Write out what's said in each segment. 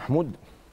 محمود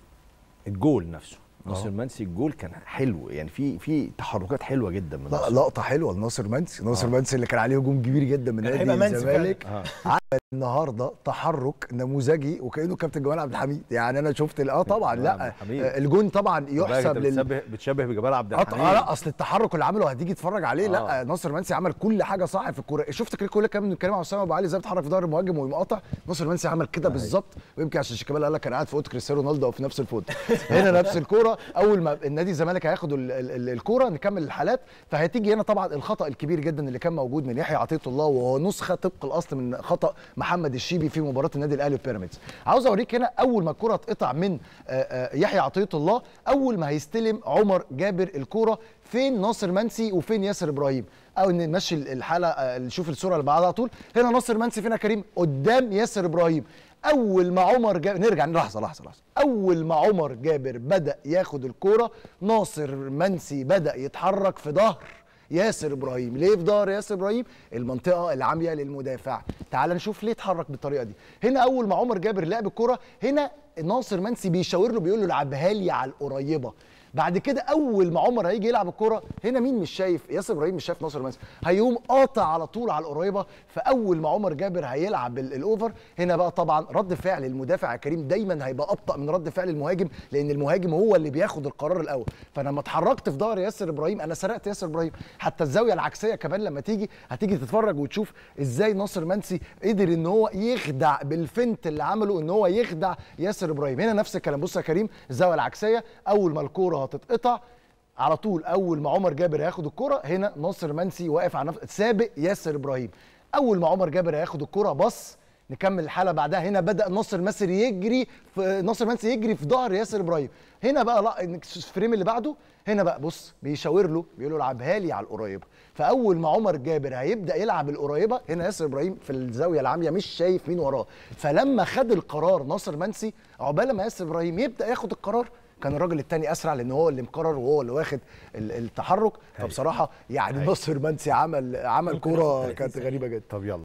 الجول نفسه ناصر منسي الجول كان حلو يعني في في تحركات حلوه جدا من لا ناصر لقطه حلوه لناصر منسي ناصر منسي اللي كان عليه هجوم كبير جدا من كان نادي هيبقى منسي الزمالك آه. عمل النهارده تحرك نموذجي وكانه كابتن جمال عبد الحميد يعني انا شفت ال- اه طبعا جمال لا عبد الحميد. آه، الجون طبعا بقى يحسب انت لل بتشبه بتشبه بجمال عبد آه، الحميد آه، لا اصل التحرك اللي عمله هتيجي تتفرج عليه لا آه. ناصر منسي عمل كل حاجه صح في الكوره شفت كده كل كلام بنتكلم على اسامه ابو علي ازاي بيتحرك في ظهر المهاجم ويقوم قاطع ناصر منسي عمل كده بالظبط ويمكن عشان شيكابالا قال لك كان قاعد في اوضه كريستيانو رونالدو او في نفس الفوت هنا نفس الكوره اول ما النادي الزمالك هياخد ال- ال- ال- الكوره نكمل الحالات فهتيجي هنا طبعا الخطا الكبير جدا اللي كان موجود من يحيى عطيه الله وهو نسخه طبق الاصل من خطا محمد الشيبي في مباراه النادي الاهلي وبيراميدز عاوز اوريك هنا اول ما الكره اتقطع من آه، آه، يحيى عطيه الله اول ما هيستلم عمر جابر الكوره فين ناصر منسي وفين ياسر ابراهيم او ان نمشي الحاله آه، نشوف الصوره اللي بعدها على طول هنا ناصر منسي فين يا كريم قدام ياسر ابراهيم اول ما عمر جابر نرجع لحظه لحظه لحظه اول ما عمر جابر بدا ياخد الكوره ناصر منسي بدا يتحرك في ظهر ياسر ابراهيم ليه في ظهر ياسر ابراهيم المنطقه العاميه للمدافع تعال نشوف ليه اتحرك بالطريقه دي هنا اول ما عمر جابر لعب الكوره هنا ناصر منسي بيشاور له بيقول له العبها لي على القريبه بعد كده اول ما عمر هيجي يلعب الكوره هنا مين مش شايف ياسر ابراهيم مش شايف ناصر منسي هيقوم قاطع على طول على القريبه فاول ما عمر جابر هيلعب ال- الاوفر هنا بقى طبعا رد فعل المدافع يا كريم دايما هيبقى ابطا من رد فعل المهاجم لان المهاجم هو اللي بياخد القرار الاول فانا لما اتحركت في ظهر ياسر ابراهيم انا سرقت ياسر ابراهيم حتى الزاويه العكسيه كمان لما تيجي هتيجي تتفرج وتشوف ازاي ناصر منسي قدر ان هو يخدع بالفنت اللي عمله ان هو يخدع ياسر ابراهيم هنا نفس الكلام بص يا كريم الزاويه العكسيه اول ما الكوره هتتقطع على طول اول ما عمر جابر هياخد الكرة هنا ناصر منسي واقف على نفس سابق ياسر ابراهيم اول ما عمر جابر هياخد الكرة بص نكمل الحاله بعدها هنا بدا ناصر منسي يجري في ناصر منسي يجري في ظهر ياسر ابراهيم هنا بقى لا الفريم اللي بعده هنا بقى بص بيشاور له بيقول له العبها لي على القريبه فاول ما عمر جابر هيبدا يلعب القريبه هنا ياسر ابراهيم في الزاويه العاميه مش شايف مين وراه فلما خد القرار ناصر منسي عقبال ما ياسر ابراهيم يبدا ياخد القرار كان الراجل التاني اسرع لان هو اللي مقرر وهو اللي واخد ال- التحرك فبصراحه يعني ناصر منسي عمل عمل ممكن كوره ياخد 30 كانت غريبه جدا طب يلا